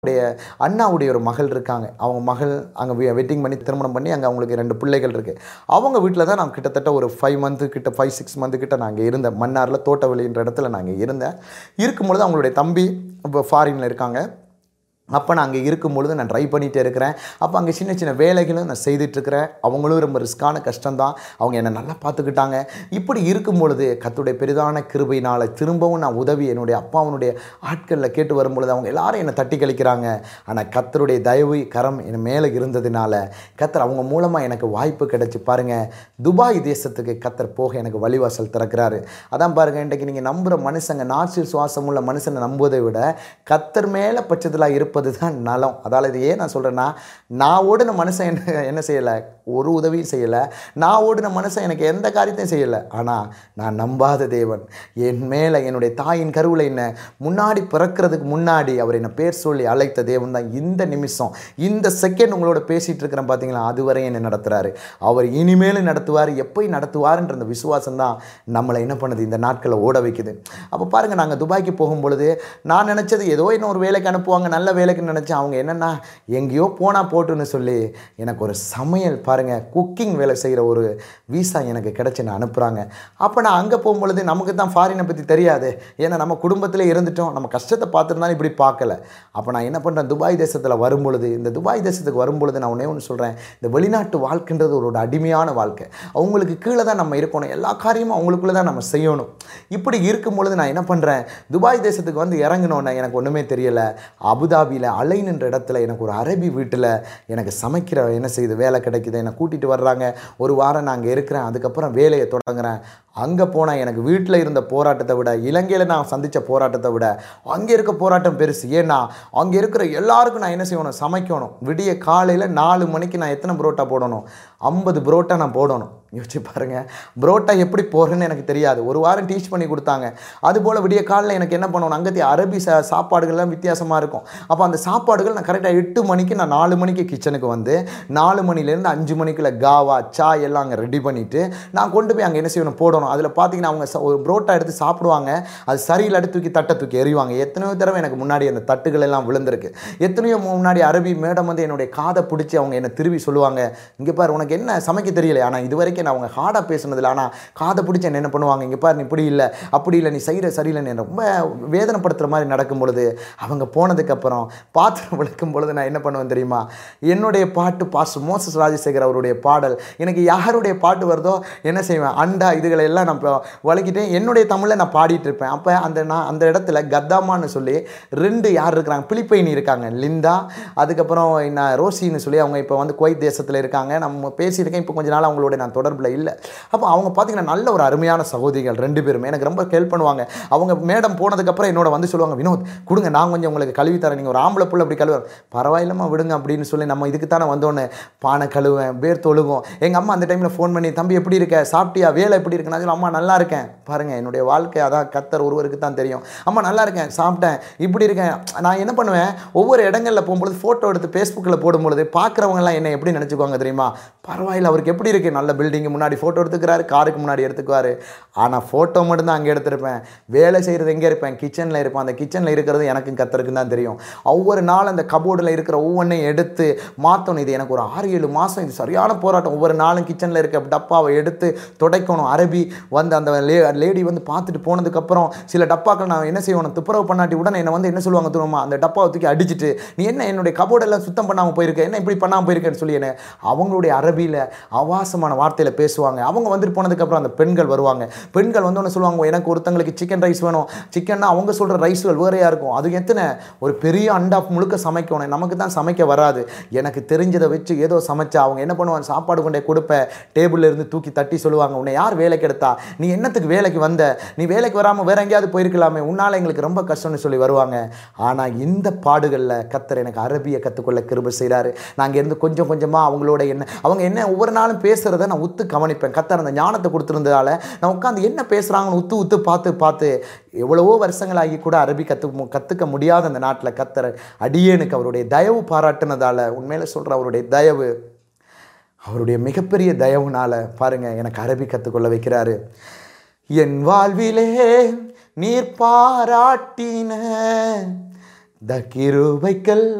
உடைய அண்ணாவுடைய ஒரு மகள் இருக்காங்க அவங்க மகள் அங்கே வெட்டிங் பண்ணி திருமணம் பண்ணி அங்கே அவங்களுக்கு ரெண்டு பிள்ளைகள் இருக்குது அவங்க வீட்டில் தான் நான் கிட்டத்தட்ட ஒரு ஃபைவ் மந்த்து கிட்ட ஃபைவ் சிக்ஸ் மந்த்து கிட்ட நான் அங்கே இருந்தேன் மன்னாரில் தோட்டவெளின்ற இடத்துல நான் அங்கே இருந்தேன் இருக்கும்பொழுது அவங்களுடைய தம்பி இப்போ ஃபாரினில் இருக்காங்க அப்போ நான் அங்கே இருக்கும் பொழுது நான் ட்ரை பண்ணிகிட்டே இருக்கிறேன் அப்போ அங்கே சின்ன சின்ன வேலைகளும் நான் செய்துட்ருக்கிறேன் அவங்களும் ரொம்ப ரிஸ்க்கான கஷ்டம்தான் அவங்க என்னை நல்லா பார்த்துக்கிட்டாங்க இப்படி இருக்கும் பொழுது கத்துடைய பெரிதான கிருபையினால் திரும்பவும் நான் உதவி என்னுடைய அப்பாவனுடைய ஆட்களில் கேட்டு வரும் பொழுது அவங்க எல்லாரும் என்னை தட்டி கழிக்கிறாங்க ஆனால் கத்தருடைய தயவு கரம் என் மேலே இருந்ததுனால கத்தர் அவங்க மூலமாக எனக்கு வாய்ப்பு கிடைச்சி பாருங்கள் துபாய் தேசத்துக்கு கத்தர் போக எனக்கு வழிவாசல் திறக்கிறாரு அதான் பாருங்கள் இன்றைக்கு நீங்கள் நம்புகிற மனுஷங்க நாற்று சுவாசம் உள்ள மனுஷனை நம்புவதை விட கத்தர் மேலே பட்சத்தில் இருப்பது தான் நலம் அதால் இது ஏன் நான் சொல்கிறேன்னா நான் ஓடின மனுஷன் என்ன என்ன செய்யலை ஒரு உதவியும் செய்யலை நான் ஓடின மனுஷன் எனக்கு எந்த காரியத்தையும் செய்யலை ஆனால் நான் நம்பாத தேவன் என் மேலே என்னுடைய தாயின் கருவில் என்ன முன்னாடி பிறக்கிறதுக்கு முன்னாடி அவர் என்னை பேர் சொல்லி அழைத்த தேவன் தான் இந்த நிமிஷம் இந்த செகண்ட் உங்களோட பேசிகிட்டு இருக்கிறேன் பார்த்தீங்களா அதுவரை என்னை நடத்துகிறாரு அவர் இனிமேலும் நடத்துவார் எப்போ நடத்துவார்ன்ற அந்த விசுவாசம் தான் நம்மளை என்ன பண்ணுது இந்த நாட்களை ஓட வைக்குது அப்போ பாருங்கள் நாங்கள் துபாய்க்கு போகும்பொழுது நான் நினச்சது ஏதோ இன்னும் ஒரு வேலைக்கு அனுப்புவாங்க நல்ல வேலைக்குன்னு நினச்சேன் அவங்க என்னென்னா எங்கேயோ போனால் போட்டுன்னு சொல்லி எனக்கு ஒரு சமையல் பாருங்கள் குக்கிங் வேலை செய்கிற ஒரு வீசா எனக்கு கிடச்சி நான் அனுப்புகிறாங்க அப்போ நான் அங்கே போகும்பொழுது நமக்கு தான் ஃபாரினை பற்றி தெரியாது ஏன்னா நம்ம குடும்பத்திலே இருந்துட்டோம் நம்ம கஷ்டத்தை பார்த்துருந்தாலும் இப்படி பார்க்கல அப்போ நான் என்ன பண்ணுறேன் துபாய் தேசத்தில் வரும்பொழுது இந்த துபாய் தேசத்துக்கு வரும்பொழுது நான் ஒன்றே ஒன்று சொல்கிறேன் இந்த வெளிநாட்டு வாழ்க்கைன்றது ஒரு அடிமையான வாழ்க்கை அவங்களுக்கு கீழே தான் நம்ம இருக்கணும் எல்லா காரியமும் அவங்களுக்குள்ளே தான் நம்ம செய்யணும் இப்படி இருக்கும் பொழுது நான் என்ன பண்ணுறேன் துபாய் தேசத்துக்கு வந்து இறங்கினோன்னே எனக்கு ஒன்றுமே தெரியலை அபுதாபியில் அலைனுன்ற இடத்துல எனக்கு ஒரு அரபி வீட்டில் எனக்கு சமைக்கிற என்ன செய்யுது வேலை கிடைக்குது என்னை கூட்டிகிட்டு வர்றாங்க ஒரு வாரம் நான் அங்கே இருக்கிறேன் அதுக்கப்புறம் வேலையை தொடங்குறேன் அங்கே போனால் எனக்கு வீட்டில் இருந்த போராட்டத்தை விட இலங்கையில் நான் சந்தித்த போராட்டத்தை விட அங்கே இருக்க போராட்டம் பெருசு ஏன்னா அங்கே இருக்கிற எல்லாருக்கும் நான் என்ன செய்யணும் சமைக்கணும் விடிய காலையில் நாலு மணிக்கு நான் எத்தனை புரோட்டா போடணும் ஐம்பது புரோட்டா நான் போடணும் யோசிச்சு பாருங்கள் புரோட்டா எப்படி போடுறேன்னு எனக்கு தெரியாது ஒரு வாரம் டீச் பண்ணி கொடுத்தாங்க அதுபோல் விடிய காலையில் எனக்கு என்ன பண்ணணும் அங்கத்தி அரபி சா சாப்பாடுகள்லாம் வித்தியாசமாக இருக்கும் அப்போ அந்த சாப்பாடுகள் நான் கரெக்டாக எட்டு மணிக்கு நான் நாலு மணிக்கு கிச்சனுக்கு வந்து நாலு மணிலேருந்து அஞ்சு மணிக்குள்ள காவா சாய் எல்லாம் அங்கே ரெடி பண்ணிவிட்டு நான் கொண்டு போய் அங்கே என்ன செய்யணும் போடணும் அதில் பார்த்தீங்கன்னா அவங்க ச- ஒரு புரோட்டா எடுத்து சாப்பிடுவாங்க அது சரியில்லாட்டி தூக்கி தட்டை தூக்கி எறிவாங்க எத்தனையோ தடவை எனக்கு முன்னாடி அந்த தட்டுகள் எல்லாம் விழுந்திருக்கு எத்தனையோ முன்னாடி அரபி மேடம் வந்து என்னுடைய காதை பிடிச்சி அவங்க என்னை திரும்பி சொல்லுவாங்க இங்கே பாரு உனக்கு என்ன சமைக்க தெரியல ஆனால் இது வரைக்கும் நான் அவங்க ஹார்டாக பேசுனதில்ல ஆனால் காதை பிடிச்சி என்ன என்ன பண்ணுவாங்க இங்கே பாரு நீ இப்படி இல்லை அப்படி இல்லை நீ செய்கிற சரியில்லைன்னு என்னை ரொம்ப வேதனைப்படுத்துகிற மாதிரி நடக்கும் பொழுது அவங்க போனதுக்கப்புறம் பாத்திரம் விளக்கும் பொழுது நான் என்ன பண்ணுவேன் தெரியுமா என்னுடைய பாட்டு பாஸ் மோசஸ் ராஜசேகர் அவருடைய பாடல் எனக்கு யாருடைய பாட்டு வருதோ என்ன செய்வேன் அண்டா இதுகளை எல்லாம் நான் இப்போ வலிக்கிட்டு என்னுடைய தமிழில் நான் பாடிட்டு இருப்பேன் அப்போ அந்த நான் அந்த இடத்துல கத்தாமான்னு சொல்லி ரெண்டு யார் இருக்கிறாங்க பிலிப்பைனி இருக்காங்க லிண்டா அதுக்கப்புறம் நான் ரோசின்னு சொல்லி அவங்க இப்போ வந்து குவைத் தேசத்தில் இருக்காங்க நம்ம பேசியிருக்கேன் இப்போ கொஞ்ச நாள் அவங்களோட நான் தொடர்பில் இல்லை அப்போ அவங்க பார்த்தீங்கன்னா நல்ல ஒரு அருமையான சகோதரிகள் ரெண்டு பேருமே எனக்கு ரொம்ப ஹெல்ப் பண்ணுவாங்க அவங்க மேடம் போனதுக்கப்புறம் என்னோட வந்து சொல்லுவாங்க வினோத் கொடுங்க நான் கொஞ்சம் உங்களுக்கு கழுவி தரேன் நீங்கள் ஒரு ஆம்பளை புள்ள அப்படி கழுவ பரவாயில்லம்மா விடுங்க அப்படின்னு சொல்லி நம்ம இதுக்கு தானே வந்தோன்னு பானை கழுவேன் பேர் தொழுகும் எங்கள் அம்மா அந்த டைமில் ஃபோன் பண்ணி தம்பி எப்படி இருக்க சாப்பிட்டியா வேலை எப்படி இருக்கு நான் சொல்லுவேன், அம்மா நல்லா இருக்கேன் பாருங்கள் என்னுடைய வாழ்க்கை அதான் கத்தர் ஒருவருக்கு தான் தெரியும் அம்மா நல்லா இருக்கேன் சாப்பிட்டேன் இப்படி இருக்கேன் நான் என்ன பண்ணுவேன் ஒவ்வொரு இடங்களில் போகும்பொழுது ஃபோட்டோ எடுத்து ஃபேஸ்புக்கில் போடும்பொழுது பார்க்குறவங்கலாம் என்ன எப்படி நினச்சிக்குவாங்க தெரியுமா பரவாயில்ல அவருக்கு எப்படி இருக்குது நல்ல பில்டிங்கு முன்னாடி ஃபோட்டோ எடுத்துக்கிறாரு காருக்கு முன்னாடி எடுத்துக்குவார் ஆனால் ஃபோட்டோ மட்டும்தான் அங்கே எடுத்திருப்பேன் வேலை செய்கிறது எங்கே இருப்பேன் கிச்சனில் இருப்பேன் அந்த கிச்சனில் இருக்கிறது எனக்கும் கத்தருக்கும் தான் தெரியும் ஒவ்வொரு நாள் அந்த கபோர்டில் இருக்கிற ஒவ்வொன்றையும் எடுத்து மாற்றணும் இது எனக்கு ஒரு ஆறு ஏழு மாதம் இது சரியான போராட்டம் ஒவ்வொரு நாளும் கிச்சனில் இருக்க டப்பாவை எடுத்து துடைக்கணும் அரபி வந்து அந்த லே லேடி வந்து பார்த்துட்டு போனதுக்கப்புறம் சில டப்பாக்கள் நான் என்ன செய்யணும் துப்புரவு பண்ணாட்டி உடனே என்னை வந்து என்ன சொல்லுவாங்க தெரியுமா அந்த டப்பாவை தூக்கி அடிச்சிட்டு நீ என்ன என்னுடைய கபோர்டெல்லாம் சுத்தம் பண்ணாமல் போயிருக்க என்ன இப்படி பண்ணாமல் போயிருக்கேன்னு சொல்லி என்ன அவங்களுடைய அரபியில் அவாசமான வார்த்தையில் பேசுவாங்க அவங்க வந்துட்டு போனதுக்கப்புறம் அந்த பெண்கள் வருவாங்க பெண்கள் வந்து ஒன்று சொல்லுவாங்க எனக்கு ஒருத்தங்களுக்கு சிக்கன் ரைஸ் வேணும் சிக்கன்னா அவங்க சொல்கிற ரைஸ்கள் வேறையாக இருக்கும் அது எத்தனை ஒரு பெரிய அண்டா முழுக்க சமைக்கணும் நமக்கு தான் சமைக்க வராது எனக்கு தெரிஞ்சதை வச்சு ஏதோ சமைச்சா அவங்க என்ன பண்ணுவாங்க சாப்பாடு கொண்டே கொடுப்பேன் டேபிள்ல இருந்து தூக்கி தட்டி சொல்லுவாங்க உன்னை யார் வேலைக்கு எடுத்தா நீ என்னத்துக்கு வேலைக்கு வந்த நீ வேலைக்கு வராமல் வேற எங்கேயாவது போயிருக்கலாமே உன்னால் எங்களுக்கு ரொம்ப கஷ்டம்னு சொல்லி வருவாங்க ஆனால் இந்த பாடுகளில் கத்தர் எனக்கு அரபியை கற்றுக்கொள்ள கிருபை செய்கிறாரு நான் இருந்து கொஞ்சம் கொஞ்சமாக அவங்களோட என்ன அவங்க என்ன ஒவ்வொரு நாளும் பேசுகிறத நான் உத்து கவனிப்பேன் கத்தர் அந்த ஞானத்தை கொடுத்துருந்ததால நான் உட்காந்து என்ன பேசுகிறாங்கன்னு உத்து உத்து பார்த்து பார்த்து எவ்வளவோ வருஷங்களாகி கூட அரபி கற்று கற்றுக்க முடியாத அந்த நாட்டில் கத்தர் அடியேனுக்கு அவருடைய தயவு பாராட்டுனதால உண்மையில சொல்கிற அவருடைய தயவு அவருடைய மிகப்பெரிய தயவுனால பாருங்க எனக்கு அரபி கற்றுக்கொள்ள வைக்கிறாரு என் வாழ்விலே நீர் பாராட்டின த கிருபைக்கல்